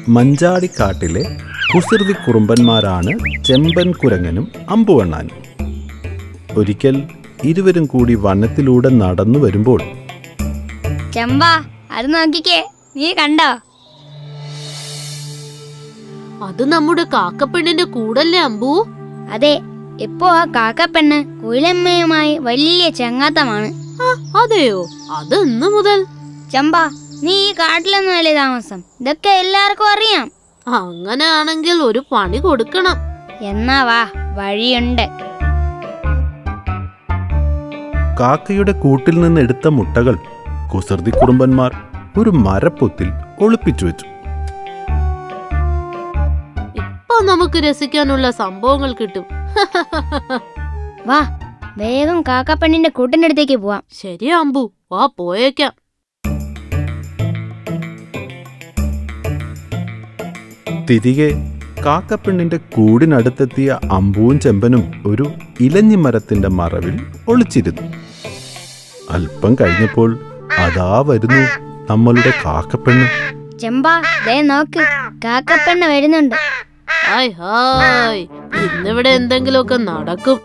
മഞ്ചാടിക്കാട്ടിലെ കുസൃതി കുറുമ്പന്മാരാണ് ചെമ്പൻ കുരങ്ങനും അമ്പുവണ്ണാനും ഒരിക്കൽ ഇരുവരും കൂടി വനത്തിലൂടെ നടന്നു വരുമ്പോൾ ചെമ്പാ അത് നോക്കിക്കേ നീ കണ്ടോ അത് നമ്മുടെ കാക്കപ്പെണ്ണിന്റെ കൂടല്ലേ അമ്പു അതെ ഇപ്പോ ആ കാക്കപ്പെണ്ണ് കുയിലമ്മയുമായി വലിയ ചങ്ങാത്തമാണ് ആ, അതെയോ അത് ഇന്ന് മുതൽ ചമ്പ നീ ഈ കാട്ടിലൊന്നും അല്ലേ താമസം ഇതൊക്കെ എല്ലാവർക്കും അറിയാം അങ്ങനെയാണെങ്കിൽ ഒരു പണി കൊടുക്കണം എന്നാ വാ വഴിയുണ്ട് കാക്കയുടെ കൂട്ടിൽ നിന്ന് എടുത്ത മുട്ടകൾ കുസൃതി കുറുമ്പന്മാർ ഒരു മരപ്പൊത്തിൽ ഒളിപ്പിച്ചു വെച്ചു ഇപ്പൊ നമുക്ക് രസിക്കാനുള്ള സംഭവങ്ങൾ കിട്ടും വാ വേഗം കാക്കപ്പെണ്ണിന്റെ കൂട്ടിന്റെ അടുത്തേക്ക് പോവാം ശരി അമ്പു വാ പോയേക്കാം തിരികെ കാക്കപ്പെണ്ണിന്റെ കൂടിനടുത്തെത്തിയ അമ്പുവും ചെമ്പനും ഒരു ഇലഞ്ഞിമരത്തിന്റെ മറവിൽ ഒളിച്ചിരുന്നു അല്പം കഴിഞ്ഞപ്പോൾ അതാ വരുന്നു നമ്മളുടെ കാക്കപ്പെണ്ണ് ചെമ്പാ ദേ നോക്ക് കാക്കപ്പെണ്ണ് വരുന്നുണ്ട് ഹായ് ഹായ് ഇന്നിവിടെ എന്തെങ്കിലുമൊക്കെ നടക്കും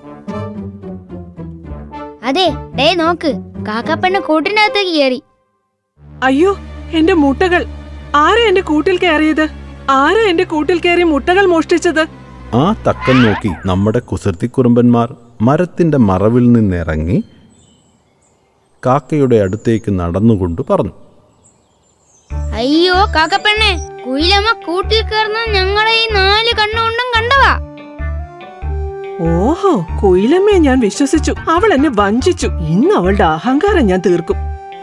അതെ ദേ നോക്ക് കാക്കപ്പെണ്ണ് കൂട്ടിന്റെ അകത്തേക്ക് കയറി അയ്യോ എന്റെ മുട്ടകൾ ആരാ എന്റെ കൂട്ടിൽ കയറിയത് ആരാ എന്റെ കൂട്ടിൽ കയറി മുട്ടകൾ മോഷ്ടിച്ചത് ആ തക്കം നോക്കി നമ്മുടെ കുസൃതി കുറുമ്പന്മാർ മരത്തിന്റെ മറവിൽ നിന്നിറങ്ങി കാക്കയുടെ അടുത്തേക്ക് നടന്നുകൊണ്ട് പറഞ്ഞു അയ്യോ കാക്കപ്പെണ്ണെ കുയിലമ്മ കൂട്ടിൽ കയറുന്ന ഞങ്ങളെ ഈ നാല് കണ്ണുകൊണ്ടും കണ്ടവാ ഓഹോ കുയിലമ്മയെ ഞാൻ വിശ്വസിച്ചു അവൾ എന്നെ വഞ്ചിച്ചു ഇന്ന് അവളുടെ അഹങ്കാരം ഞാൻ തീർക്കും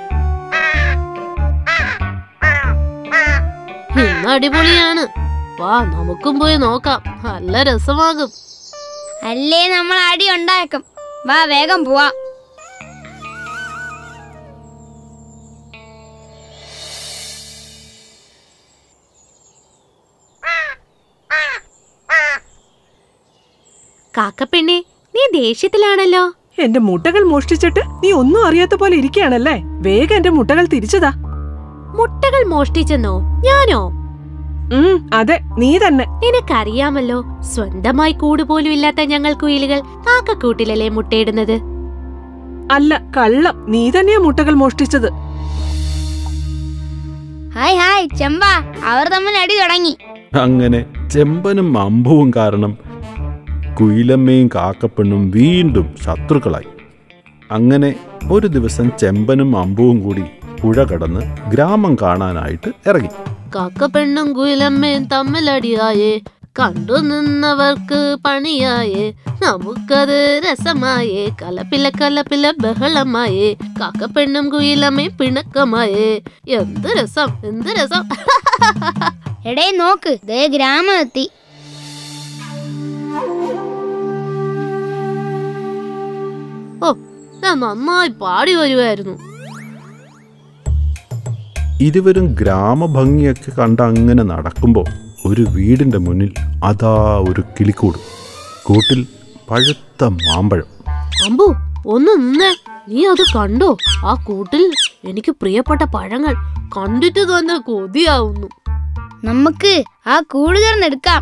ഇന്ന് അടിപൊളിയാണ് വാ നമുക്കും പോയി നോക്കാം നല്ല രസമാകും അല്ലേ നമ്മൾ അടി ഉണ്ടാക്കും വാ വേഗം പോവാ കാക്കപ്പെണ്ണെ നീ ദേഷ്യത്തിലാണല്ലോ എന്റെ മുട്ടകൾ മോഷ്ടിച്ചിട്ട് നീ ഒന്നും അറിയാത്ത പോലെ ഇരിക്കുകയാണല്ലേ വേഗം എന്റെ മുട്ടകൾ തിരിച്ചതാ മുട്ടകൾ മോഷ്ടിച്ചെന്നോ ഞാനോ ഉം അതെ നീ തന്നെ നിനക്കറിയാമല്ലോ സ്വന്തമായി കൂട് പോലും ഇല്ലാത്ത ഞങ്ങൾ കുയിലുകൾ കാക്കക്കൂട്ടിലല്ലേ മുട്ടയിടുന്നത് അല്ല കള്ളം നീ തന്നെയാ മുട്ടകൾ മോഷ്ടിച്ചത് ഹായ് ഹായ് ചെമ്പാ അവർ തമ്മിൽ അടി തുടങ്ങി അങ്ങനെ ചെമ്പനും അമ്പുവും കാരണം കുയിലമ്മയും കാക്കപ്പെണ്ണും വീണ്ടും ശത്രുക്കളായി അങ്ങനെ ഒരു ദിവസം ചെമ്പനും അമ്പുവും കൂടി പുഴ കടന്ന് ഗ്രാമം കാണാനായിട്ട് ഇറങ്ങി കാക്കപ്പെണ്ണും കുയിലമ്മയും തമ്മിലടിയായേ കണ്ടു നിന്നവർക്ക് പണിയായേ നമുക്കത് രസമായേ കലപ്പില കലപ്പില ബഹളമായേ കാക്കപ്പെണ്ണും കുയിലമ്മയും പിണക്കമായേ എന്ത് രസം എന്ത് രസം എടേ നോക്ക് ദേ ഗ്രാമം എത്തി ഓ ഞാൻ നന്നായി പാടി വരുമായിരുന്നു ഇരുവരും ഗ്രാമഭംഗിയൊക്കെ കണ്ട് അങ്ങനെ നടക്കുമ്പോൾ ഒരു വീടിന്റെ മുന്നിൽ അതാ ഒരു കിളിക്കൂട് കൂട്ടിൽ പഴുത്ത മാമ്പഴം അമ്പു ഒന്ന് നിന്നേ നീ അത് കണ്ടോ ആ കൂട്ടിൽ എനിക്ക് പ്രിയപ്പെട്ട പഴങ്ങൾ കണ്ടിട്ട് തന്നെ കൊതിയാവുന്നു നമുക്ക് ആ കൂട് ചേർന്നെടുക്കാം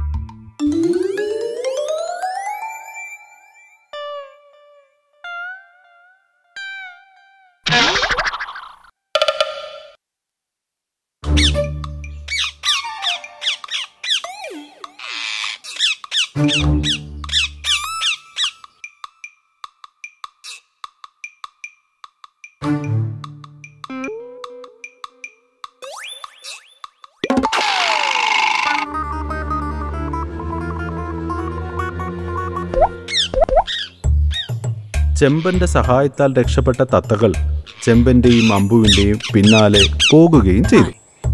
ചെമ്പന്റെ സഹായത്താൽ രക്ഷപ്പെട്ട തത്തകൾ ചെമ്പന്റെയും അമ്പുവിന്റെയും പിന്നാലെ പോകുകയും ചെയ്തു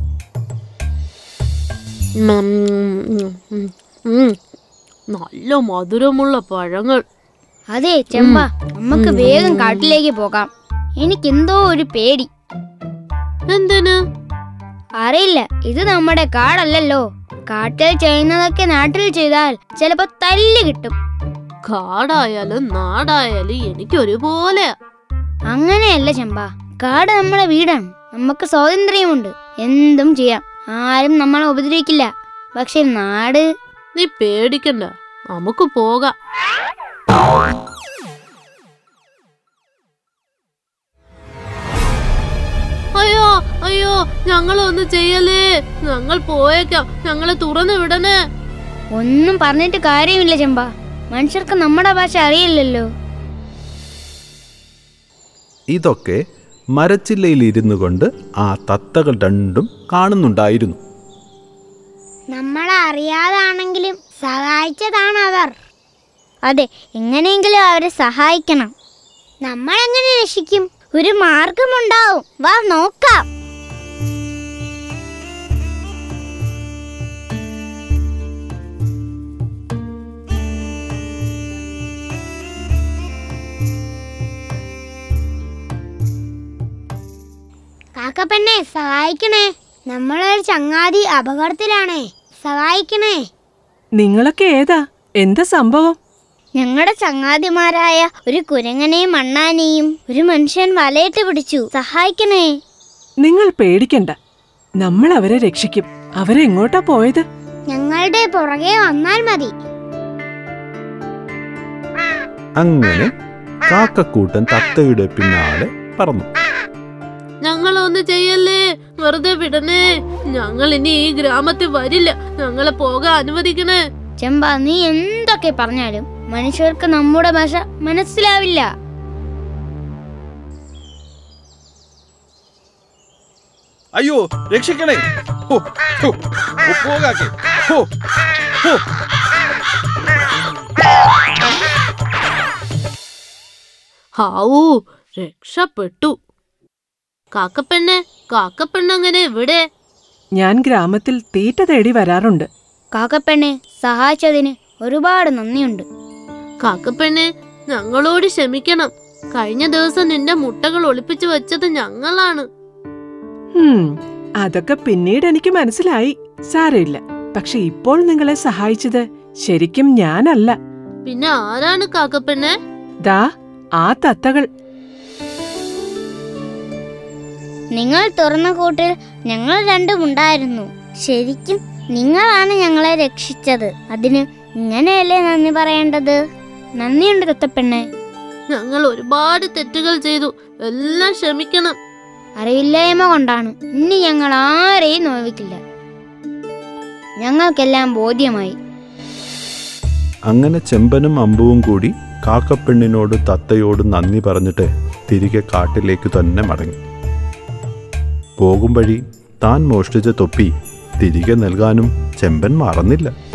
ഉം, ഉം, ഉം, ഉം. നല്ല മധുരമുള്ള പഴങ്ങൾ അതെ ചെമ്പ നമുക്ക് വേഗം കാട്ടിലേക്ക് പോകാം എനിക്കെന്തോ ഒരു പേടി എന്തിന് അറിയില്ല ഇത് നമ്മുടെ കാടല്ലല്ലോ കാട്ടിൽ ചെയ്യുന്നതൊക്കെ നാട്ടിൽ ചെയ്താൽ ചിലപ്പോ തല്ല് കിട്ടും കാടായാലും നാടായാലും എനിക്ക് ഒരുപോലെ അങ്ങനെയല്ല ചെമ്പ കാട് നമ്മുടെ വീടാണ് നമുക്ക് സ്വാതന്ത്ര്യമുണ്ട് എന്തും ചെയ്യാം ആരും നമ്മളെ ഉപദ്രവിക്കില്ല പക്ഷെ നാട് നീ പേടിക്കണ്ട നമുക്ക് പോകാം അയ്യോ അയ്യോ ഞങ്ങളൊന്നും ചെയ്യലേ ഞങ്ങൾ പോയേക്കാം ഞങ്ങളെ തുറന്നു വിടണേ ഒന്നും പറഞ്ഞിട്ട് കാര്യമില്ല ചെമ്പ മനുഷ്യർക്ക് നമ്മുടെ ഭാഷ അറിയില്ലല്ലോ ഇതൊക്കെ മരച്ചില്ലയിൽ ഇരുന്നു കൊണ്ട് ആ തത്തകൾ രണ്ടും കാണുന്നുണ്ടായിരുന്നു നമ്മളെ അറിയാതാണെങ്കിലും സഹായിച്ചതാണ് അവർ അതെ എങ്ങനെയെങ്കിലും അവരെ സഹായിക്കണം നമ്മൾ എങ്ങനെ രക്ഷിക്കും ഒരു മാർഗമുണ്ടാവും വാ നോക്കാം കാക്കപ്പെണ്ണെ സഹായിക്കണേ നമ്മളൊരു ചങ്ങാതി അപകടത്തിലാണേ സഹായിക്കണേ നിങ്ങളൊക്കെ ഏതാ എന്താ സംഭവം ഞങ്ങളുടെ ചങ്ങാതിമാരായ ഒരു കുരങ്ങനെയും മണ്ണാനെയും ഒരു മനുഷ്യൻ വലയിട്ട് പിടിച്ചു സഹായിക്കണേ നിങ്ങൾ പേടിക്കണ്ട നമ്മൾ അവരെ രക്ഷിക്കും അവരെങ്ങോട്ടാ പോയത് ഞങ്ങളുടെ പുറകെ വന്നാൽ മതി അങ്ങനെ കാക്കക്കൂട്ടൻ തത്തയുടെ പിന്നാലെ പറന്നു ഞങ്ങളൊന്നും ചെയ്യല്ലേ വെറുതെ വിടണേ ഞങ്ങൾ ഇനി ഈ ഗ്രാമത്തിൽ വരില്ല ഞങ്ങളെ പോകാൻ അനുവദിക്കണേ ചെമ്പ നീ എന്തൊക്കെ പറഞ്ഞാലും മനുഷ്യർക്ക് നമ്മുടെ ഭാഷ മനസ്സിലാവില്ല അയ്യോ രക്ഷിക്കണേ ഹോ, ഹോ, ഹോ, പോകാക്കെ ഹോ, ഹോ. ഹാവൂ രക്ഷപ്പെട്ടു കാക്കപ്പെണ്ണെ കാക്കപ്പെണ്ണങ്ങനെ ഇവിടെ ഞാൻ ഗ്രാമത്തിൽ തീറ്റ തേടി വരാറുണ്ട് കാക്കപ്പെണ്ണെ സഹായിച്ചതിന് ഒരുപാട് നന്ദിയുണ്ട് കാക്കപ്പെണ്ണെ ഞങ്ങളോട് ക്ഷമിക്കണം കഴിഞ്ഞ ദിവസം നിന്റെ മുട്ടകൾ ഒളിപ്പിച്ചു വെച്ചത് ഞങ്ങളാണ് ഹും, അതൊക്കെ പിന്നീട് എനിക്ക് മനസ്സിലായി സാരമില്ല പക്ഷെ ഇപ്പോൾ നിങ്ങളെ സഹായിച്ചത് ശരിക്കും ഞാനല്ല പിന്നെ ആരാണ് കാക്കപ്പെണ്ണെ ദാ ആ തത്തകൾ നിങ്ങൾ തുറന്ന കൂട്ടിൽ ഞങ്ങൾ രണ്ടും ഉണ്ടായിരുന്നു ശരിക്കും നിങ്ങളാണ് ഞങ്ങളെ രക്ഷിച്ചത് അതിന് ഇങ്ങനെയല്ലേ നന്ദി പറയേണ്ടത് നന്ദിയുണ്ട് തത്തപ്പെണ്ണെ ഞങ്ങൾ ഒരുപാട് തെറ്റുകൾ ചെയ്തു എല്ലാം ക്ഷമിക്കണം അറിവില്ലായ്മ കൊണ്ടാണ് ഇനി ഞങ്ങൾ ആരെയും നോവിക്കില്ല ഞങ്ങൾക്കെല്ലാം ബോധ്യമായി അങ്ങനെ ചെമ്പനും അമ്പുവും കൂടി കാക്കപ്പെണ്ണിനോട് തത്തയോട് നന്ദി പറഞ്ഞിട്ട് തിരികെ കാട്ടിലേക്ക് തന്നെ മടങ്ങി പോകും വഴി താൻ മോഷ്ടിച്ച തൊപ്പി തിരികെ നൽകാനും ചെമ്പൻ മറന്നില്ല